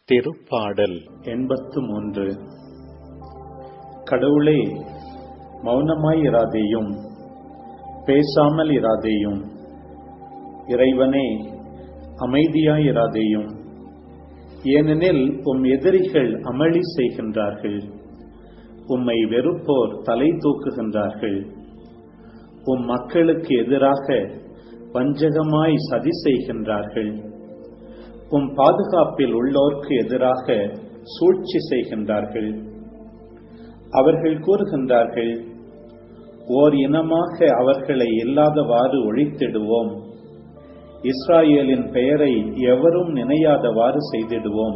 திருப்பாடல் எண்பத்து மூன்று கடவுளே மௌனமாயிராதேயும் பேசாமல் இராதேயும் இறைவனே அமைதியாயிராதேயும் ஏனெனில் உம் எதிரிகள் அமளி செய்கின்றார்கள் உம்மை வெறுப்போர் தலை தூக்குகின்றார்கள் உம் மக்களுக்கு எதிராக வஞ்சகமாய் சதி செய்கின்றார்கள் உம் பாதுகாப்பில் உள்ளோர்க்கு எதிராக சூழ்ச்சி செய்கின்றார்கள் அவர்கள் கூறுகின்றார்கள் ஓர் இனமாக அவர்களை இல்லாதவாறு ஒழித்திடுவோம் இஸ்ராயேலின் பெயரை எவரும் நினையாதவாறு செய்திடுவோம்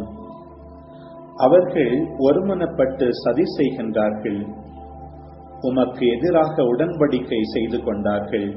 அவர்கள் ஒருமனப்பட்டு சதி செய்கின்றார்கள் உமக்கு எதிராக உடன்படிக்கை செய்து கொண்டார்கள்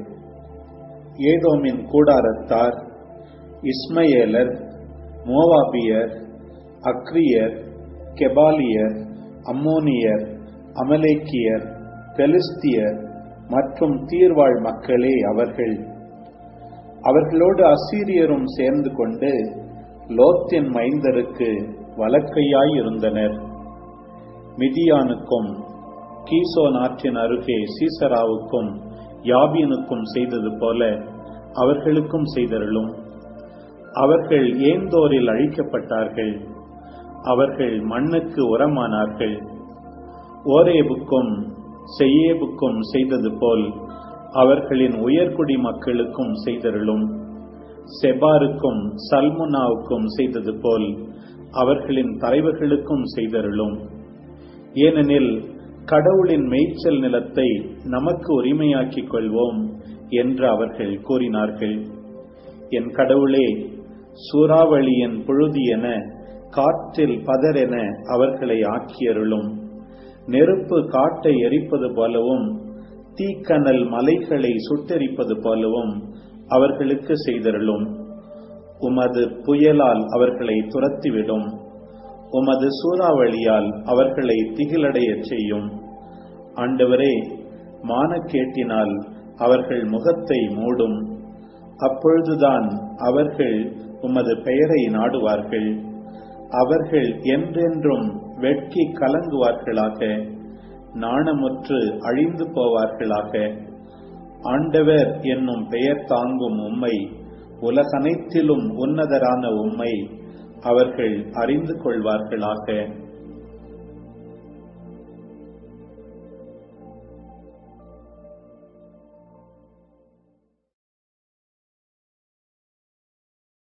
ஏதோமின் கூடாரத்தார் இஸ்மயேலர் மோவாபியர் அக்ரியர் கெபாலியர் அம்மோனியர் அமலேக்கியர் பெலிஸ்தியர் மற்றும் தீர்வாழ் மக்களே அவர்கள் அவர்களோடு அசீரியரும் சேர்ந்து கொண்டு லோத்தின் மைந்தருக்கு வலக்கையாய் இருந்தனர் மிதியானுக்கும் கீசோ நாற்றின் அருகே சீசராவுக்கும் யாபீனுக்கும் செய்தது போல அவர்களுக்கும் செய்தருளும் அவர்கள் ஏந்தோரில் அழிக்கப்பட்டார்கள் அவர்கள் மண்ணுக்கு உரமானார்கள் ஓரேபுக்கும் செய்யேபுக்கும் செய்தது போல் அவர்களின் உயர்குடி மக்களுக்கும் செய்தருளும் செபாருக்கும் சல்முனாவுக்கும் செய்தது போல் அவர்களின் தலைவர்களுக்கும் செய்தருளும் ஏனெனில் கடவுளின் மேய்ச்சல் நிலத்தை நமக்கு உரிமையாக்கிக் கொள்வோம் என்று அவர்கள் கூறினார்கள் என் கடவுளே சூறாவளியின் புழுதி என காற்றில் பதரென அவர்களை ஆக்கியருளும் நெருப்பு காட்டை எரிப்பது போலவும் தீக்கனல் மலைகளை சுட்டெரிப்பது போலவும் அவர்களுக்கு செய்தருளும் உமது புயலால் அவர்களை துரத்திவிடும் உமது சூறாவளியால் அவர்களை திகிலடையச் செய்யும் ஆண்டவரே மானக்கேட்டினால் அவர்கள் முகத்தை மூடும் அப்பொழுதுதான் அவர்கள் உமது பெயரை நாடுவார்கள் அவர்கள் என்றென்றும் வெட்கி கலங்குவார்களாக நாணமுற்று அழிந்து போவார்களாக ஆண்டவர் என்னும் பெயர் தாங்கும் உம்மை உலகனைத்திலும் உன்னதரான உம்மை அவர்கள் அறிந்து கொள்வார்களாக